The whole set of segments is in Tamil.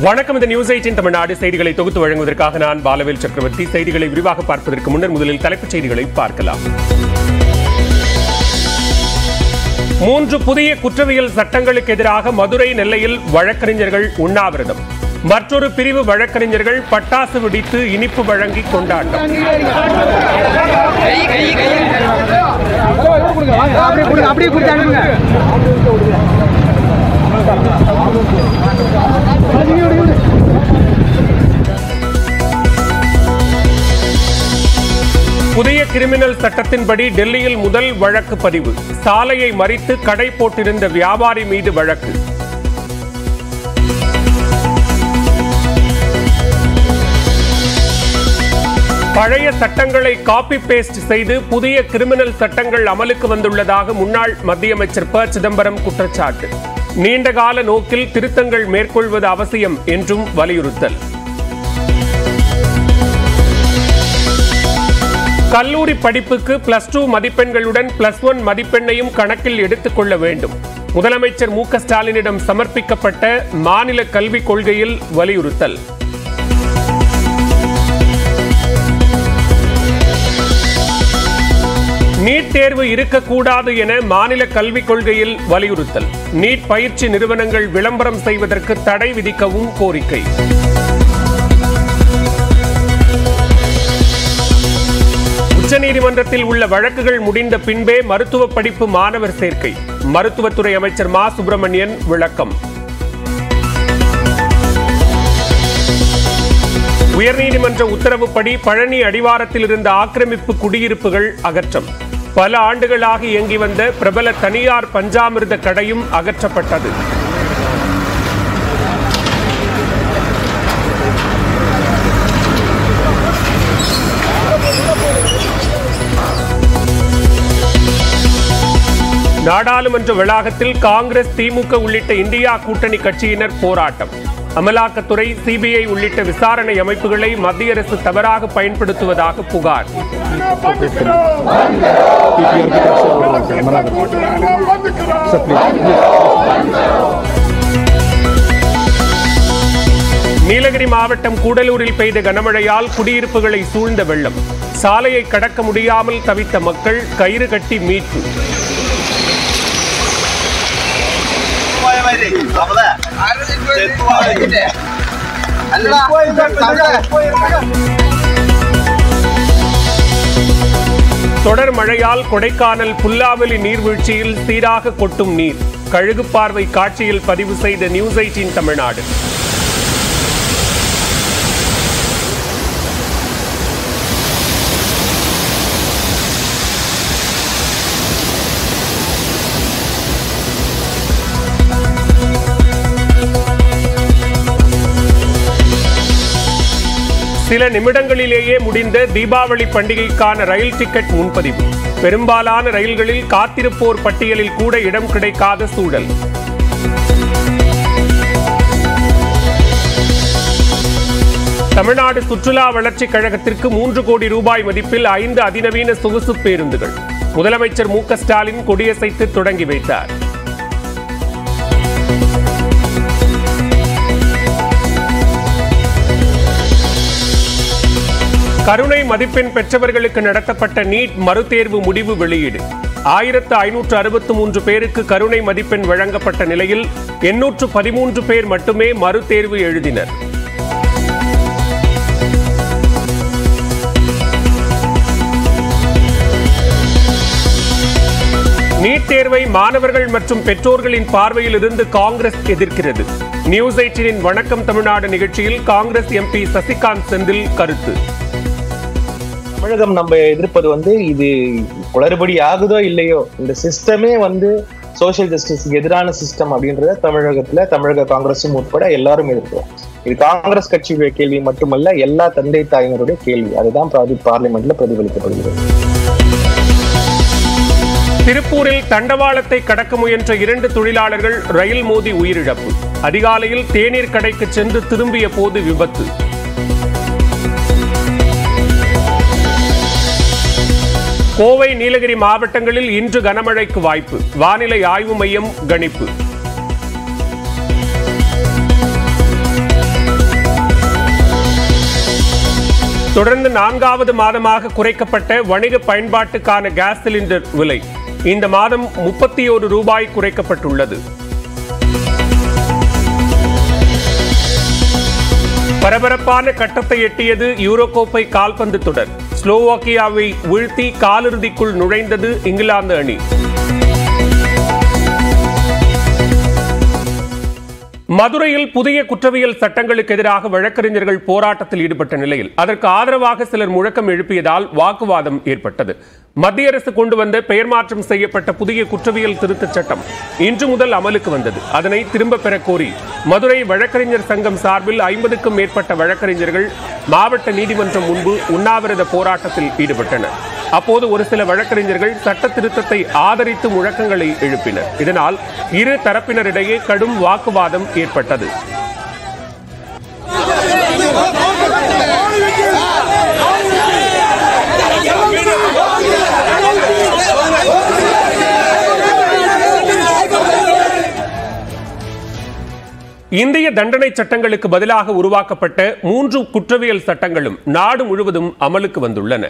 வணக்கம் இந்த நியூஸ் எயிட்டின் தமிழ்நாடு செய்திகளை தொகுத்து வழங்குவதற்காக நான் பாலவேல் சக்கரவர்த்தி செய்திகளை விரிவாக பார்ப்பதற்கு முன்னர் முதலில் தலைப்புச் செய்திகளை பார்க்கலாம் மூன்று புதிய குற்றவியல் சட்டங்களுக்கு எதிராக மதுரை நெல்லையில் வழக்கறிஞர்கள் உண்ணாவிரதம் மற்றொரு பிரிவு வழக்கறிஞர்கள் பட்டாசு வெடித்து இனிப்பு வழங்கி கொண்டாட்டம் அப்படியே கொடுங்க அப்படியே கொடுத்து அனுப்புங்க புதிய கிரிமினல் சட்டத்தின்படி டெல்லியில் முதல் வழக்கு பதிவு சாலையை மறித்து கடை போட்டிருந்த வியாபாரி மீது வழக்கு பழைய சட்டங்களை காப்பி பேஸ்ட் செய்து புதிய கிரிமினல் சட்டங்கள் அமலுக்கு வந்துள்ளதாக முன்னாள் மத்திய அமைச்சர் ப சிதம்பரம் குற்றச்சாட்டு நீண்டகால நோக்கில் திருத்தங்கள் மேற்கொள்வது அவசியம் என்றும் வலியுறுத்தல் கல்லூரி படிப்புக்கு பிளஸ் டூ மதிப்பெண்களுடன் பிளஸ் ஒன் மதிப்பெண்ணையும் கணக்கில் எடுத்துக் கொள்ள வேண்டும் முதலமைச்சர் மு க ஸ்டாலினிடம் சமர்ப்பிக்கப்பட்ட மாநில கல்விக் கொள்கையில் வலியுறுத்தல் நீட் தேர்வு இருக்கக்கூடாது என மாநில கல்விக் கொள்கையில் வலியுறுத்தல் நீட் பயிற்சி நிறுவனங்கள் விளம்பரம் செய்வதற்கு தடை விதிக்கவும் கோரிக்கை உச்சநீதிமன்றத்தில் உள்ள வழக்குகள் முடிந்த பின்பே மருத்துவ படிப்பு மாணவர் சேர்க்கை மருத்துவத்துறை அமைச்சர் மா சுப்பிரமணியன் விளக்கம் உயர்நீதிமன்ற உத்தரவுப்படி பழனி அடிவாரத்தில் இருந்த ஆக்கிரமிப்பு குடியிருப்புகள் அகற்றம் பல ஆண்டுகளாக இயங்கி வந்த பிரபல தனியார் பஞ்சாமிர்த கடையும் அகற்றப்பட்டது நாடாளுமன்ற வளாகத்தில் காங்கிரஸ் திமுக உள்ளிட்ட இந்தியா கூட்டணி கட்சியினர் போராட்டம் அமலாக்கத்துறை சிபிஐ உள்ளிட்ட விசாரணை அமைப்புகளை மத்திய அரசு தவறாக பயன்படுத்துவதாக புகார் நீலகிரி மாவட்டம் கூடலூரில் பெய்த கனமழையால் குடியிருப்புகளை சூழ்ந்த வெள்ளம் சாலையை கடக்க முடியாமல் தவித்த மக்கள் கயிறு கட்டி மீட்பு தொடர் மழையால் கொடைக்கானல் புல்லாவலி நீர்வீழ்ச்சியில் சீராக கொட்டும் நீர் கழுகு பார்வை காட்சியில் பதிவு செய்த நியூஸ் எயிட்டின் தமிழ்நாடு சில நிமிடங்களிலேயே முடிந்த தீபாவளி பண்டிகைக்கான ரயில் டிக்கெட் முன்பதிவு பெரும்பாலான ரயில்களில் காத்திருப்போர் பட்டியலில் கூட இடம் கிடைக்காத சூழல் தமிழ்நாடு சுற்றுலா வளர்ச்சிக் கழகத்திற்கு மூன்று கோடி ரூபாய் மதிப்பில் ஐந்து அதிநவீன சொகுசு பேருந்துகள் முதலமைச்சர் மு க ஸ்டாலின் கொடியசைத்து தொடங்கி வைத்தார் கருணை மதிப்பெண் பெற்றவர்களுக்கு நடத்தப்பட்ட நீட் மறுதேர்வு முடிவு வெளியீடு ஆயிரத்து ஐநூற்று அறுபத்து மூன்று பேருக்கு கருணை மதிப்பெண் வழங்கப்பட்ட நிலையில் எண்ணூற்று பதிமூன்று பேர் மட்டுமே மறுதேர்வு எழுதினர் நீட் தேர்வை மாணவர்கள் மற்றும் பெற்றோர்களின் பார்வையில் இருந்து காங்கிரஸ் எதிர்க்கிறது நியூஸ் எயிட்டினின் வணக்கம் தமிழ்நாடு நிகழ்ச்சியில் காங்கிரஸ் எம்பி சசிகாந்த் செந்தில் கருத்து தமிழகம் நம்ம எதிர்ப்பது வந்து இது குளறுபடி ஆகுதோ இல்லையோ இந்த சிஸ்டமே வந்து சோசியல் ஜஸ்டிஸ்க்கு எதிரான சிஸ்டம் அப்படின்றத தமிழகத்துல தமிழக காங்கிரஸும் உட்பட எல்லாரும் எதிர்க்கிறோம் இது காங்கிரஸ் கட்சியுடைய கேள்வி மட்டுமல்ல எல்லா தந்தை தாயினருடைய கேள்வி அதுதான் பாதி பார்லிமெண்ட்ல பிரதிபலிக்கப்படுகிறது திருப்பூரில் தண்டவாளத்தை கடக்க முயன்ற இரண்டு தொழிலாளர்கள் ரயில் மோதி உயிரிழப்பு அதிகாலையில் தேநீர் கடைக்கு சென்று திரும்பிய போது விபத்து கோவை நீலகிரி மாவட்டங்களில் இன்று கனமழைக்கு வாய்ப்பு வானிலை ஆய்வு மையம் கணிப்பு தொடர்ந்து நான்காவது மாதமாக குறைக்கப்பட்ட வணிக பயன்பாட்டுக்கான கேஸ் சிலிண்டர் விலை இந்த மாதம் முப்பத்தி ஒரு ரூபாய் குறைக்கப்பட்டுள்ளது பரபரப்பான கட்டத்தை எட்டியது யூரோ கோப்பை கால்பந்து தொடர் ஸ்லோவாக்கியாவை வீழ்த்தி காலிறுதிக்குள் நுழைந்தது இங்கிலாந்து அணி மதுரையில் புதிய குற்றவியல் சட்டங்களுக்கு எதிராக வழக்கறிஞர்கள் போராட்டத்தில் ஈடுபட்ட நிலையில் அதற்கு ஆதரவாக சிலர் முழக்கம் எழுப்பியதால் வாக்குவாதம் ஏற்பட்டது மத்திய அரசு கொண்டு வந்த பெயர் மாற்றம் செய்யப்பட்ட புதிய குற்றவியல் திருத்தச் சட்டம் இன்று முதல் அமலுக்கு வந்தது அதனை திரும்பப் பெறக் கோரி மதுரை வழக்கறிஞர் சங்கம் சார்பில் ஐம்பதுக்கும் மேற்பட்ட வழக்கறிஞர்கள் மாவட்ட நீதிமன்றம் முன்பு உண்ணாவிரத போராட்டத்தில் ஈடுபட்டனர் அப்போது ஒரு சில வழக்கறிஞர்கள் சட்ட திருத்தத்தை ஆதரித்து முழக்கங்களை எழுப்பினர் இதனால் இரு தரப்பினரிடையே கடும் வாக்குவாதம் ஏற்பட்டது இந்திய தண்டனை சட்டங்களுக்கு பதிலாக உருவாக்கப்பட்ட மூன்று குற்றவியல் சட்டங்களும் நாடு முழுவதும் அமலுக்கு வந்துள்ளன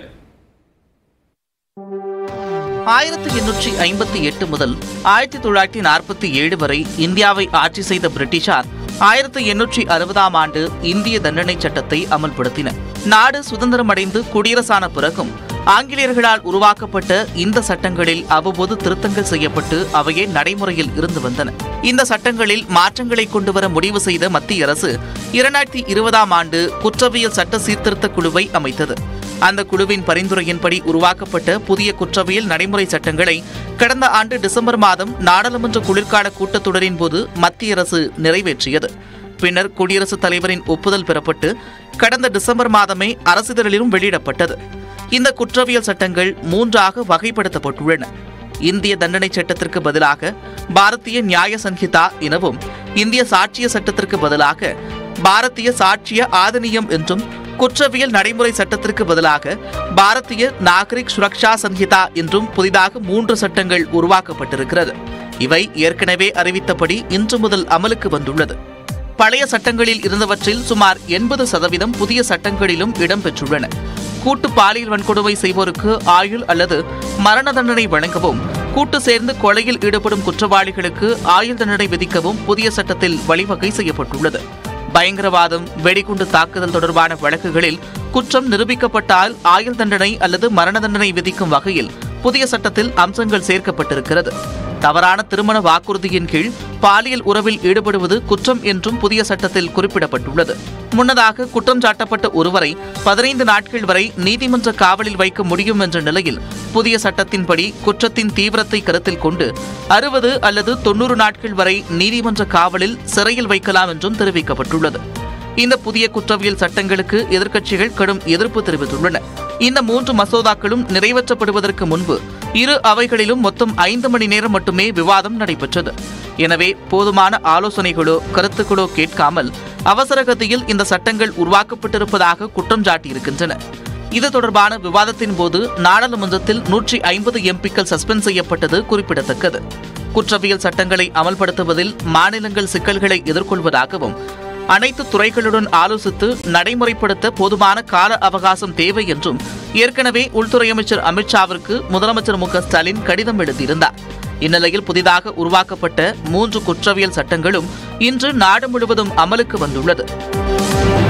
ஆயிரத்தி எண்ணூற்றி ஐம்பத்தி எட்டு முதல் ஆயிரத்தி தொள்ளாயிரத்தி நாற்பத்தி ஏழு வரை இந்தியாவை ஆட்சி செய்த பிரிட்டிஷார் ஆயிரத்தி எண்ணூற்றி அறுபதாம் ஆண்டு இந்திய தண்டனை சட்டத்தை அமல்படுத்தினர் நாடு சுதந்திரமடைந்து குடியரசான பிறகும் ஆங்கிலேயர்களால் உருவாக்கப்பட்ட இந்த சட்டங்களில் அவ்வப்போது திருத்தங்கள் செய்யப்பட்டு அவையே நடைமுறையில் இருந்து வந்தன இந்த சட்டங்களில் மாற்றங்களை கொண்டுவர முடிவு செய்த மத்திய அரசு இரண்டாயிரத்தி இருபதாம் ஆண்டு குற்றவியல் சட்ட சீர்திருத்த குழுவை அமைத்தது அந்த குழுவின் பரிந்துரையின்படி உருவாக்கப்பட்ட புதிய குற்றவியல் நடைமுறை சட்டங்களை கடந்த ஆண்டு டிசம்பர் மாதம் நாடாளுமன்ற குளிர்கால கூட்டத்தொடரின் போது மத்திய அரசு நிறைவேற்றியது பின்னர் குடியரசுத் தலைவரின் ஒப்புதல் பெறப்பட்டு கடந்த டிசம்பர் மாதமே அரசிதழிலும் வெளியிடப்பட்டது இந்த குற்றவியல் சட்டங்கள் மூன்றாக வகைப்படுத்தப்பட்டுள்ளன இந்திய தண்டனை சட்டத்திற்கு பதிலாக பாரதிய நியாய சன்ஹிதா எனவும் இந்திய சாட்சிய சட்டத்திற்கு பதிலாக பாரதிய சாட்சிய ஆதனியம் என்றும் குற்றவியல் நடைமுறை சட்டத்திற்கு பதிலாக பாரதிய நாகரிக் சுரக்ஷா சன்ஹிதா என்றும் புதிதாக மூன்று சட்டங்கள் உருவாக்கப்பட்டிருக்கிறது இவை ஏற்கனவே அறிவித்தபடி இன்று முதல் அமலுக்கு வந்துள்ளது பழைய சட்டங்களில் இருந்தவற்றில் சுமார் எண்பது சதவீதம் புதிய சட்டங்களிலும் இடம்பெற்றுள்ளன கூட்டு பாலியல் வன்கொடுமை செய்வோருக்கு ஆயுள் அல்லது மரண தண்டனை வழங்கவும் கூட்டு சேர்ந்து கொலையில் ஈடுபடும் குற்றவாளிகளுக்கு ஆயுள் தண்டனை விதிக்கவும் புதிய சட்டத்தில் வழிவகை செய்யப்பட்டுள்ளது பயங்கரவாதம் வெடிகுண்டு தாக்குதல் தொடர்பான வழக்குகளில் குற்றம் நிரூபிக்கப்பட்டால் ஆயுள் தண்டனை அல்லது மரண தண்டனை விதிக்கும் வகையில் புதிய சட்டத்தில் அம்சங்கள் சேர்க்கப்பட்டிருக்கிறது தவறான திருமண வாக்குறுதியின் கீழ் பாலியல் உறவில் ஈடுபடுவது குற்றம் என்றும் புதிய சட்டத்தில் குறிப்பிடப்பட்டுள்ளது முன்னதாக குற்றம் சாட்டப்பட்ட ஒருவரை பதினைந்து நாட்கள் வரை நீதிமன்ற காவலில் வைக்க முடியும் என்ற நிலையில் புதிய சட்டத்தின்படி குற்றத்தின் தீவிரத்தை கருத்தில் கொண்டு அறுபது அல்லது தொன்னூறு நாட்கள் வரை நீதிமன்ற காவலில் சிறையில் வைக்கலாம் என்றும் தெரிவிக்கப்பட்டுள்ளது இந்த புதிய குற்றவியல் சட்டங்களுக்கு எதிர்க்கட்சிகள் கடும் எதிர்ப்பு தெரிவித்துள்ளன இந்த மூன்று மசோதாக்களும் நிறைவேற்றப்படுவதற்கு முன்பு இரு அவைகளிலும் மொத்தம் ஐந்து மணி நேரம் மட்டுமே விவாதம் நடைபெற்றது எனவே போதுமான ஆலோசனைகளோ கருத்துக்களோ கேட்காமல் அவசரகதியில் இந்த சட்டங்கள் உருவாக்கப்பட்டிருப்பதாக குற்றம் சாட்டியிருக்கின்றன இது தொடர்பான விவாதத்தின் போது நாடாளுமன்றத்தில் நூற்றி ஐம்பது எம்பிக்கள் சஸ்பெண்ட் செய்யப்பட்டது குறிப்பிடத்தக்கது குற்றவியல் சட்டங்களை அமல்படுத்துவதில் மாநிலங்கள் சிக்கல்களை எதிர்கொள்வதாகவும் அனைத்து துறைகளுடன் ஆலோசித்து நடைமுறைப்படுத்த போதுமான கால அவகாசம் தேவை என்றும் ஏற்கனவே உள்துறை அமைச்சர் அமித்ஷாவிற்கு முதலமைச்சர் மு க ஸ்டாலின் கடிதம் எழுதியிருந்தார் இந்நிலையில் புதிதாக உருவாக்கப்பட்ட மூன்று குற்றவியல் சட்டங்களும் இன்று நாடு முழுவதும் அமலுக்கு வந்துள்ளது